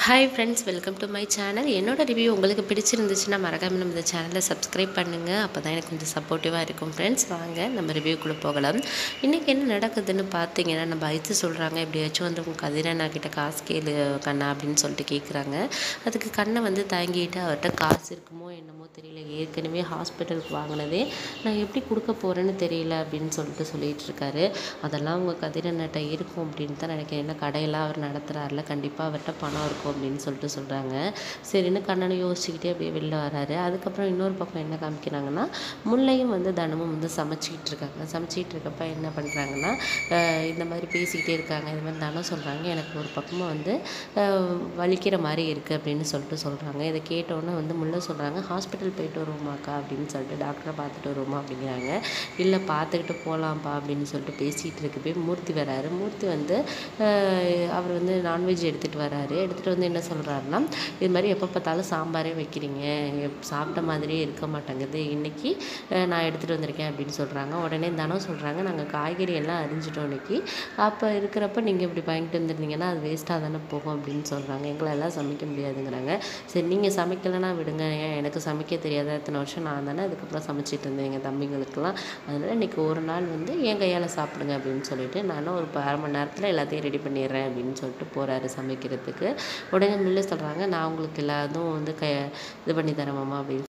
hi friends welcome to my channel என்னோட review உங்களுக்கு பிடிச்சிருந்துச்சுன்னா மறக்காமல் நம்ம இந்த சேனலை சப்ஸ்கிரைப் பண்ணுங்கள் அப்போ தான் எனக்கு கொஞ்சம் சப்போர்ட்டிவாக இருக்கும் ஃப்ரெண்ட்ஸ் வாங்க நம்ம ரிவ்யூக்குள்ளே போகலாம் இன்றைக்கி என்ன நடக்குதுன்னு பார்த்தீங்கன்னா நம்ம ஐத்து சொல்கிறாங்க எப்படியாச்சும் வந்து உங்கள் கதிரண்ணா கிட்ட காசு கேளு கண்ணா அப்படின்னு சொல்லிட்டு கேட்குறாங்க அதுக்கு கண்ணை வந்து தாங்கிட்டு அவர்கிட்ட காசு இருக்குமோ என்னமோ தெரியல ஏற்கனவே ஹாஸ்பிட்டலுக்கு வாங்கினதே நான் எப்படி கொடுக்க போகிறேன்னு தெரியல அப்படின்னு சொல்லிட்டு சொல்லிட்டு இருக்காரு அதெல்லாம் உங்கள் கதிரண்ணட்ட இருக்கும் அப்படின்னு தான் நினைக்கிறேன் ஏன்னா கடையெல்லாம் அவர் நடத்துகிறாருல கண்டிப்பாக அவர்கிட்ட பணம் இருக்கும் அப்படின்னு சொல்லிட்டு சொல்கிறாங்க சரின்னு கண்ணனை யோசிச்சுக்கிட்டே அப்படியே வெளில வராரு அதுக்கப்புறம் இன்னொரு பக்கம் என்ன காமிக்கிறாங்கன்னா முல்லையும் வந்து தனமும் வந்து சமைச்சிக்கிட்டு இருக்காங்க சமைச்சிக்கிட்டு இருக்கப்ப என்ன பண்ணுறாங்கன்னா அஹ் இந்த மாதிரி பேசிக்கிட்டே இருக்காங்க இது மாதிரி தனம் சொல்கிறாங்க எனக்கு ஒரு பக்கமாக வந்து அஹ் வலிக்கிற மாதிரி இருக்குது அப்படின்னு சொல்லிட்டு சொல்கிறாங்க இதை கேட்டோன்னே வந்து முல்லை சொல்கிறாங்க ஹாஸ்பிட்டல் போயிட்டு வருவோமாக்கா அப்படின்னு சொல்லிட்டு டாக்டரை பார்த்துட்டு வருவோமா அப்படிங்கிறாங்க இல்லை பார்த்துக்கிட்டு போகலாம்ப்பா அப்படின்னு சொல்லிட்டு பேசிகிட்டு இருக்கப்பே மூர்த்தி வராரு மூர்த்தி வந்து அஹ் அவர் வந்து நான்வெஜ் எடுத்துகிட்டு வராரு எடுத்துகிட்டு வந்து என்ன சொல்கிறாருன்னா இது மாதிரி எப்போ பார்த்தாலும் சாம்பாரே வைக்கிறீங்க எப்- சாப்பிட்ட மாதிரியே இருக்க மாட்டேங்குது இன்னைக்கு அஹ், நான் எடுத்துகிட்டு வந்திருக்கேன் அப்படின்னு சொல்கிறாங்க உடனே தானே சொல்கிறாங்க நாங்கள் காய்கறி எல்லாம் அரிஞ்சிட்டோம் இன்னைக்கு அப்போ இருக்கிறப்ப நீங்கள் இப்படி வாங்கிட்டு வந்துருந்தீங்கன்னா அது வேஸ்ட்டாக தானே போகும் அப்படின்னு சொல்கிறாங்க எங்களெல்லாம் சமைக்க முடியாதுங்கிறாங்க சரி நீங்கள் சமைக்கலைன்னா விடுங்க ஏன் எனக்கு சமைக்க தெரியாத இத்தனை வருஷம் நான் தானே அதுக்கப்புறம் சமைச்சிட்டு இருந்தேன் எங்கள் தம்பிங்களுக்கெல்லாம் அதனால் இன்னைக்கு ஒரு நாள் வந்து என் கையால் சாப்பிடுங்க அப்படின்னு சொல்லிட்டு நானும் ஒரு அரை மணி நேரத்தில் எல்லாத்தையும் ரெடி பண்ணிடுறேன் அப்படின்னு சொல்லிட்டு போகிறாரு சமைக்கிறதுக்கு உடனே மில்ல சொல்கிறாங்க நான் உங்களுக்கு எல்லாத்தும் வந்து க இது பண்ணி தரேன் மாமா அப்படின்னு